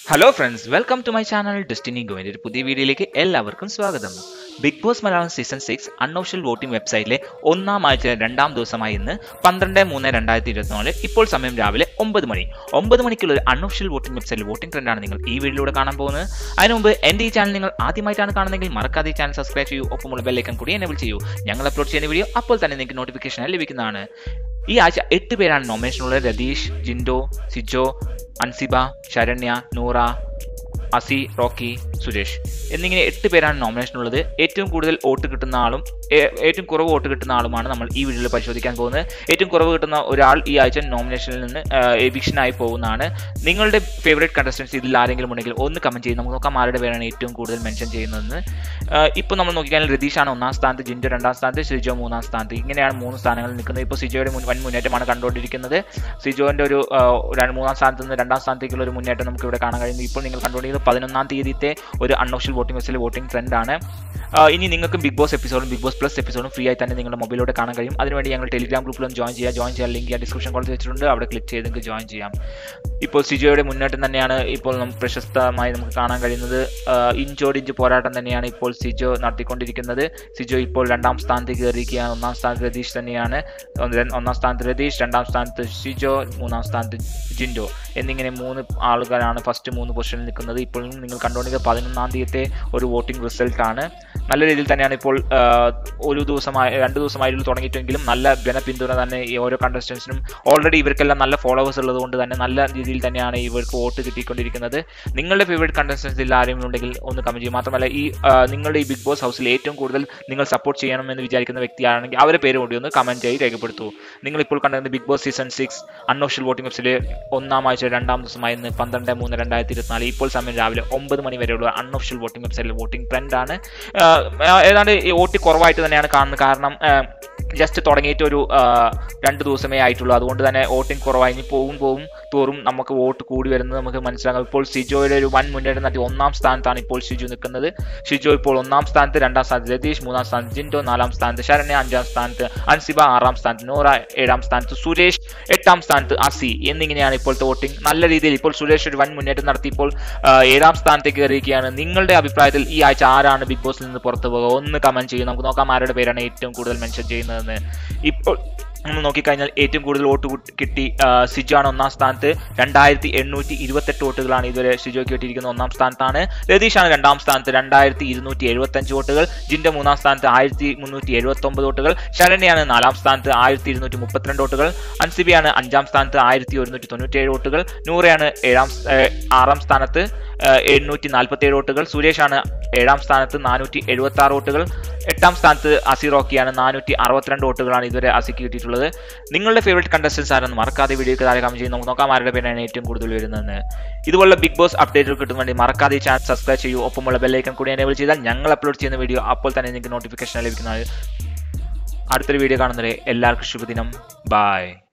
hello friends welcome to my channel destiny ഗോവിൻ്റെ ഒരു പുതിയ വീഡിയോയിലേക്ക് എല്ലാവർക്കും സ്വാഗതം big boss Malayalam season six unofficial voting വെബ്സൈറ്റിലെ ഒന്നാം ആഴ്ച രണ്ടാം ദിവസമായി ഇന്ന് പന്ത്രണ്ട് മൂന്ന് രണ്ടായിരത്തി ഇരുപത്തിനാല് ഇപ്പോൾ സമയം രാവിലെ ഒമ്പത് മണി ഒമ്പത് മണിക്കുള്ള ഒരു അൺഒഫീഷ്യൽ വോട്ടിംഗ് വെബ്സൈറ്റിൽ വോട്ടിംഗ് ട്രെൻഡാണ് നിങ്ങൾ ഈ വീഡിയോയിലൂടെ കാണാൻ പോകുന്നത് അതിന് മുമ്പ് എൻ്റെ ഈ ചാനൽ നിങ്ങൾ ആദ്യമായിട്ടാണ് കാണുന്നതെങ്കിൽ മറക്കാതെ ഈ ചാനൽ സബ്സ്ക്രൈബ് ചെയ്യൂ ഒപ്പമുള്ള ബെല്ലൈക്കൺ കൂടി എനേബിൾ ചെയ്യൂ ഞങ്ങൾ അപ്ലോഡ് ചെയ്യുന്ന വീഡിയോ അപ്പോൾ തന്നെ നിങ്ങൾക്ക് നോട്ടിഫിക്കേഷൻ ലഭിക്കുന്നതാണ് ഈ ആഴ്ച എട്ട് പേരാണ് നോമിനേഷനുള്ളത് രതീഷ് ജിൻഡോ സിജോ അൻസിബ ശരണ്യ നൂറ അസി റോക്കി സുരേഷ് എന്നിങ്ങനെ എട്ട് പേരാണ് നോമിനേഷൻ ഉള്ളത് ഏറ്റവും കൂടുതൽ വോട്ട് കിട്ടുന്ന ആളും ഏ- ഏറ്റവും കുറവ് വോട്ട് കിട്ടുന്ന ആളുമാണ് നമ്മൾ ഈ വീഡിയോയിൽ പരിശോധിക്കാൻ പോകുന്നത് ഏറ്റവും കുറവ് കിട്ടുന്ന ഒരാൾ ഈ ആഴ്ച നോമിനേഷനിൽ നിന്ന് എവിക്ഷനായി പോകുന്നതാണ് നിങ്ങളുടെ ഫേവറേറ്റ് കണ്ടസ്റ്റൻസ് ഇതിൽ ആരെങ്കിലും ഉണ്ടെങ്കിൽ ഒന്ന് കമന്റ് ചെയ്ത് നമുക്ക് നോക്കാം ആരുടെ പേരാണ് ഏറ്റവും കൂടുതൽ മെൻഷൻ ചെയ്യുന്നതെന്ന് ഇപ്പോൾ നമ്മൾ നോക്കിക്കഴിഞ്ഞാൽ രതീഷാണ് ഒന്നാം സ്ഥാനത്ത് ജിൻഡോ രണ്ടാം സ്ഥാനത്ത് സിജോ മൂന്നാം സ്ഥാനത്ത് ഇങ്ങനെയാണ് മൂന്ന് സ്ഥാനങ്ങളിൽ നിൽക്കുന്നത് ഇപ്പോൾ സിജോയുടെ മുൻ വൻ മുന്നേറ്റമാണ് കണ്ടുകൊണ്ടിരിക്കുന്നത് സിജോന്റെ ഒരു ആ, ഒരു മൂന്നാം സ്ഥാനത്ത് നിന്ന് രണ്ടാം സ്ഥാനത്തേക്കുള്ള ഒരു മുന്നേറ്റം നമുക്ക് ഇവിടെ കാണാൻ കഴിയുന്നു ഇപ്പോൾ നിങ്ങൾ കണ്ടുകൊണ്ടിരിക്കുന്നത് പതിനൊന്നാം തീയതിത്തെ ഒരു അൺഒഫീഷ്യൽ വോട്ടിംഗ് വെച്ചിൽ വോട്ടിംഗ് ട്രെൻഡ് ആണ് ആ, ഇനി നിങ്ങൾക്ക് ബിഗ് ബോസ് എപ്പിസോഡും ബിഗ് ബോസ് പ്ലസ് എപ്പിസോഡും ഫ്രീ ആയി തന്നെ നിങ്ങളുടെ മൊബൈലിലൂടെ കാണാൻ കഴിയും അതിനുവേണ്ടി ഞങ്ങൾ ടെലിഗ്രാം ഗ്രൂപ്പിലൊന്ന് ജോയിൻ ചെയ്യുക ജോയിൻ ചെയ്യാൻ ലിങ്ക് ഞാൻ ഡിസ്ക്രിപ്ഷൻ കോളേജ് വെച്ചിട്ടുണ്ട് അവിടെ ക്ലിക്ക് ചെയ്ത് നിങ്ങൾക്ക് ജോയിൻ ചെയ്യാം ഇപ്പോൾ സിജോയുടെ മുന്നേറ്റം തന്നെയാണ് ഇപ്പോൾ നമുക്ക് പ്രശസ്തമായി നമുക്ക് കാണാൻ കഴിയുന്നത് ആ, ഇഞ്ചോടിഞ്ച് പോരാട്ടം തന്നെയാണ് ഇപ്പോൾ സിജോ നടത്തിക്കൊണ്ടിരിക്കുന്നത് സിജോ ഇപ്പോൾ രണ്ടാം സ്ഥാനത്ത് കയറിയിരിക്കുകയാണ് ഒന്നാം സ്ഥാനത്ത് രതീഷ് തന്നെയാണ് ഒന്ന് ഒന്നാം സ്ഥാനത്ത് രതീഷ് രണ്ടാം സ്ഥാനത്ത് സിജോ മൂന്നാം സ്ഥാനത്ത് ജിൻഡോ എന്നിങ്ങനെ മൂന്ന് ആളുകളാണ് ഫസ്റ്റ് മൂന്ന് പൊസിഷനിൽ നിൽക്കുന്നത് ഇപ്പോൾ നിങ്ങൾ കണ്ടുകൊണ്ടിരിക്കുന്നത് പതിനൊന്നാം തീയതിത്തെ ഒരു വോട്ടിംഗ് റിസൾട്ടാണ് നല്ല രീതിയിൽ തന്നെയാണ് ഇപ്പോൾ ആ, ഒരു ദിവസമായി രണ്ട് ദിവസമായിട്ട് തുടങ്ങിയിട്ടെങ്കിലും നല്ല ജനപിന്തുണ തന്നെ ഈ ഓരോ കണ്ടസ്റ്റൻസിനും ഓൾറെഡി ഇവർക്കെല്ലാം നല്ല ഫോളോവേഴ്സ് ഉള്ളത് കൊണ്ട് തന്നെ നല്ല രീതിയിൽ തന്നെയാണ് ഇവർക്ക് വോട്ട് കിട്ടിക്കൊണ്ടിരിക്കുന്നത് നിങ്ങളുടെ ഫേവറേറ്റ് കണ്ടസ്റ്റൻസിൽ ആരെങ്കിലും ഉണ്ടെങ്കിൽ ഒന്ന് കമന്റ് ചെയ്യും മാത്രമല്ല ഈ ആ, നിങ്ങളുടെ ഈ ബിഗ് ബോസ് ഹൗസിൽ ഏറ്റവും കൂടുതൽ നിങ്ങൾ സപ്പോർട്ട് ചെയ്യണമെന്ന് വിചാരിക്കുന്ന വ്യക്തിയാണെങ്കിൽ അവരെ പേര് കൂടി ഒന്ന് കമന്റ് ചെയ്ത് രേഖപ്പെടുത്തൂ നിങ്ങൾ ഇപ്പോൾ കണ്ടത് big boss season six unofficial voting വെബ്സിലെ ഒന്നാം ആഴ്ച രണ്ടാം ദിവസമായി ഇന്ന് പന്ത്രണ്ട് മൂന്ന് രണ്ടായിരത്തി ഇരുപത്തിനാല് ഇപ്പോൾ സമയം രാവിലെ ഒമ്പത് മണി വരെയുള്ള അൺഒഫീഷ്യൽ വോട്ടിംഗ് വെബ്സൈറ്റിലെ വോട്ടിംഗ് ട്രെൻഡാണ് ഏതാണ്ട് ഈ വോട്ട് കുറവായിട്ട് തന്നെയാണ് കാണുന്നത് കാരണം ജസ്റ്റ് തുടങ്ങിയിട്ട് ഒരു ആ, രണ്ട് ദിവസമേ ആയിട്ടുള്ളൂ അതുകൊണ്ട് തന്നെ വോട്ടിംഗ് കുറവായി ഇനി പോകും പോകും തോറും നമുക്ക് വോട്ട് കൂടി വരുന്നത് നമുക്ക് മനസ്സിലാക്കാം ഇപ്പോൾ സിജോയുടെ ഒരു വൻ മുന്നേറ്റം നടത്തി ഒന്നാം സ്ഥാനത്താണ് ഇപ്പോൾ ഷിജു നിൽക്കുന്നത് ഷിജോ ഇപ്പോൾ ഒന്നാം സ്ഥാനത്ത് രണ്ടാം സ്ഥാനത്ത് രതീഷ് മൂന്നാം സ്ഥാനത്ത് ജിൻഡോ നാലാം സ്ഥാനത്ത് ശരണ്യ അഞ്ചാം സ്ഥാനത്ത് അൻസിബ ആറാം സ്ഥാനത്ത് നൂറ ഏഴാം സ്ഥാനത്ത് സുരേഷ് എട്ടാം സ്ഥാനത്ത് അസി എന്നിങ്ങനെയാണ് ഇപ്പോഴത്തെ വോട്ടിംഗ് നല്ല രീതിയിൽ ഇപ്പോൾ സുരേഷ് ഒരു വൻ മുന്നേറ്റം നടത്തി ഇപ്പോൾ ആ, ഏഴാം സ്ഥാനത്തേക്ക് കയറിയിരിക്കുകയാണ് നിങ്ങളുടെ അഭിപ്രായത്തിൽ ഈ ആഴ്ച ആരാണ് ബിഗ് ബോസിൽ നിന്ന് പുറത്തു പോകുക ഒന്ന് കമന്റ് ചെയ്യും നമുക്ക് നോക്കാം ആരുടെ പേരാണ് ഏറ്റവും കൂടുതൽ മെൻഷൻ ചെയ്യുന്നതെന്ന് ഇപ്പോൾ നമ്മൾ നോക്കിക്കഴിഞ്ഞാൽ ഏറ്റവും കൂടുതൽ വോട്ട് കു- കിട്ടി ആ, സിജോ ആണ് ഒന്നാം സ്ഥാനത്ത് രണ്ടായിരത്തി എണ്ണൂറ്റി ഇരുപത്തെട്ട് വോട്ടുകളാണ് ഇതുവരെ സിജോയ്ക്ക് കിട്ടിയിരിക്കുന്നത് ഒന്നാം സ്ഥാനത്താണ് രതീഷാണ് രണ്ടാം സ്ഥാനത്ത് രണ്ടായിരത്തി ഇരുന്നൂറ്റി എഴുപത്തഞ്ച് വോട്ടുകൾ ജിന്റെ മൂന്നാം സ്ഥാനത്ത് ആയിരത്തി മുന്നൂറ്റി എഴുപത്തി ഒമ്പത് വോട്ടുകൾ ശരണ്യാണ് നാലാം സ്ഥാനത്ത് ആയിരത്തി ഇരുന്നൂറ്റി മുപ്പത്തിരണ്ട് വോട്ടുകൾ അൻസിബിയാണ് അഞ്ചാം സ്ഥാനത്ത് ആയിരത്തി ഒരുന്നൂറ്റി തൊണ്ണൂറ്റി ഏഴ് വോട്ടുകൾ നൂറയാണ് ഏഴാം സ്- ഏ, ആറാം സ്ഥാനത്ത് എണ്ണൂറ്റി നാൽപ്പത്തി ഏഴ് വോട്ടുകൾ സുരേഷാണ് ഏഴാം സ്ഥാനത്ത് നാനൂറ്റി എഴുപത്തി ആറ് വോട്ടുകൾ എട്ടാം സ്ഥാനത്ത് അസി റോക്കിയാണ് നാനൂറ്റി അറുപത്തിരണ്ട് വോട്ടുകളാണ് ഇതുവരെ അസിക്ക് കിട്ടിയിട്ടുള്ളത് നിങ്ങളുടെ ഫേവറേറ്റ് കണ്ടസ്റ്റൻസ് ആരെന്ന് മറക്കാതെ വീഡിയോക്ക് താഴെ കമന്റ് ചെയ്ത് നമുക്ക് നോക്കാം ആരുടെ പേരാണ് ഏറ്റവും കൂടുതൽ വരുന്നതെന്ന് ഇതുപോലുള്ള ബിഗ് ബോസ് അപ്ഡേറ്റുകൾ കിട്ടുന്ന വേണ്ടി മറക്കാതെ ഈ ചാനൽ സബ്സ്ക്രൈബ് ചെയ്യൂ ഒപ്പമുള്ള ബെല്ലൈക്കൺ കൂടി എനേബിൾ ചെയ്താൽ ഞങ്ങൾ അപ്ലോഡ് ചെയ്യുന്ന വീഡിയോ അപ്പോൾ തന്നെ നിങ്ങൾക്ക് നോട്ടിഫിക്കേഷൻ ലഭിക്കുന്നത് അടുത്തൊരു വീഡിയോ കാണുന്നവരെ എല്ലാവർക്കും ശുഭദിനം ബൈ